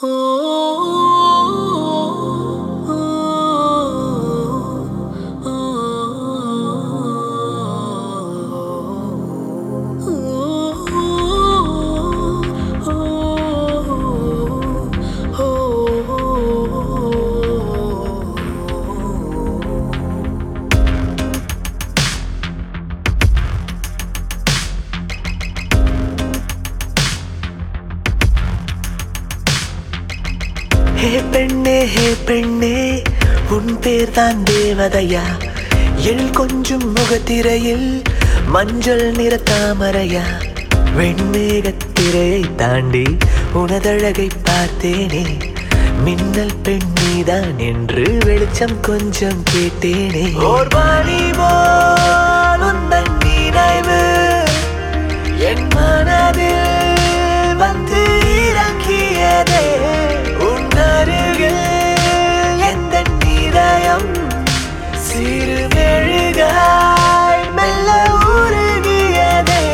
ஹே பெண்ணே ஹே பெண்ணே உன் பேர் தான் தேவதையா எள் கொஞ்சம் முகத்திரையில் மஞ்சள் நிற தாமரையா வெண்மேகத்திரையை தாண்டி உனதழகை பார்த்தேனே மின்னல் பெண்ணிதான் என்று வெளிச்சம் கொஞ்சம் கேட்டேனே ஓர் வாணி போல் உந்தன் நினைவு என் மனதில் வந்து இறங்கியதே உன் அருகில் எந்த இதயம் சிறு மெழுகாய் மெல்ல உருகியதே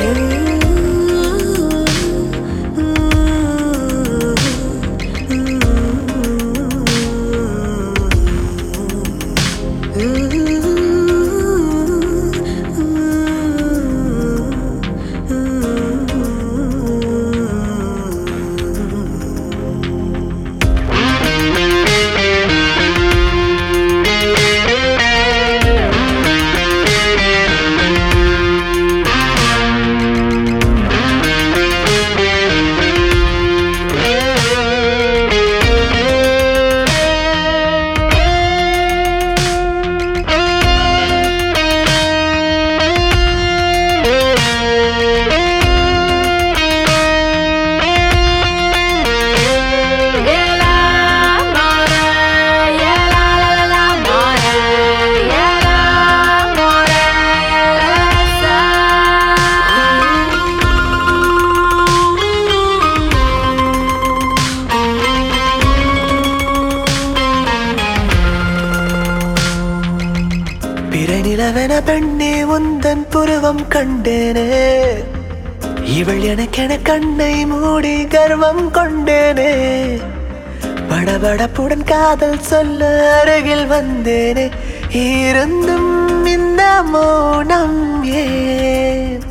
பிறை நிலவென பெண்ணே உந்தன் புருவம் கண்டேனே இவள் எனக்கென கண்ணை மூடி கர்வம் கொண்டேனே படபடப்புடன் காதல் சொல்ல அருகில் வந்தேனே இருந்தும் இந்த மௌனம் ஏன்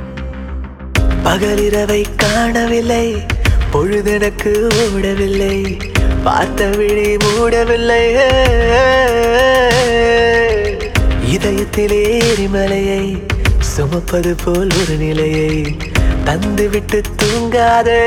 பகலிரவை காணவில்லை பொழுதெனக்கு ஓடவில்லை பார்த்த விழி மூடவில்லை இதயத்திலே எரிமலையை சுமப்பது போல் ஒரு நிலையை தந்துவிட்டு தூங்காதே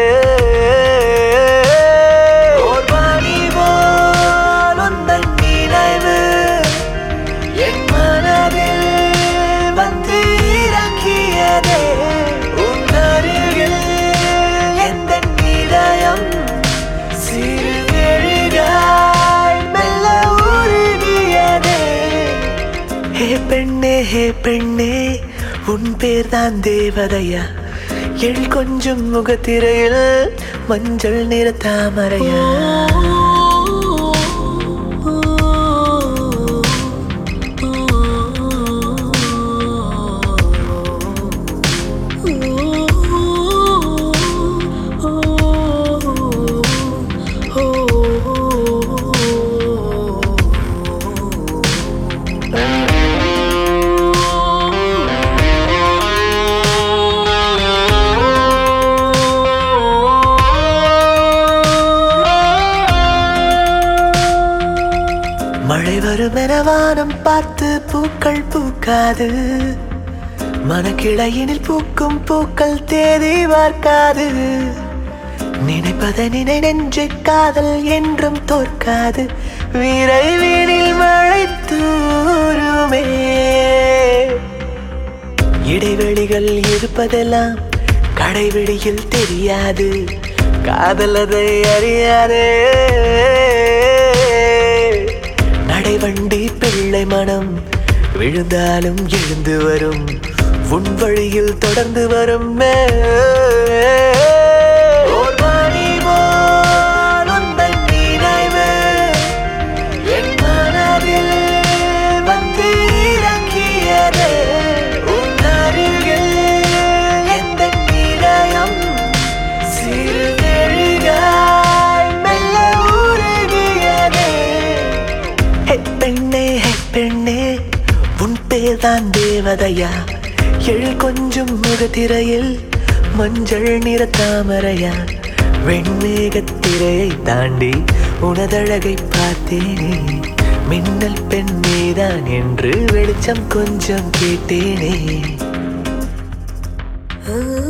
ஓர் வாணி போல் உந்தன் நினைவு என் மனதில் வந்து இறங்கியதே உன் அருகில் எந்த இதயம் சிறு மெழுகாய் மெல்ல உருகியதே ஹே பெண்ணே ஹே பெண்ணே உன் பேர் தான் தேவதையா எள் கொஞ்சம் முகத்திரையில் மஞ்சள் நிற தாமரையா மழை வரும் என வானம் பார்த்து பூக்கள் பூக்காது மனக்கிளையினில் பூக்கும் பூக்கள் தேதி பார்க்காது நினைப்பதை நினை நெஞ்சு காதல் என்றும் தோற்காது விரைவினில் மழை தூருமே இடைவெளிகள் இருப்பதெல்லாம் கடைவெளியில் தெரியாது காதல் அதை அறியாதே நடைவண்டி பிள்ளை மனம் விழுந்தாலும் எழுந்து வரும் உன் வழியில் தொடர்ந்து வரும் ஓர் வாணி போல் உந்தன் நினைவு என் மனதில் வந்து இறங்கியதே உன் அருகில் எந்த இதயம் சிறு மெழுகாய் பேர்தான் தேவதையா எள் கொஞ்சம் முகத்திரையில் மஞ்சள் நிற தாமரையா வெண்மேகத்திரையை தாண்டி உனதழகை பார்த்தேனே மின்னல் பெண் நீதான் என்று வெளிச்சம் கொஞ்சம் கேட்டேனே ஆ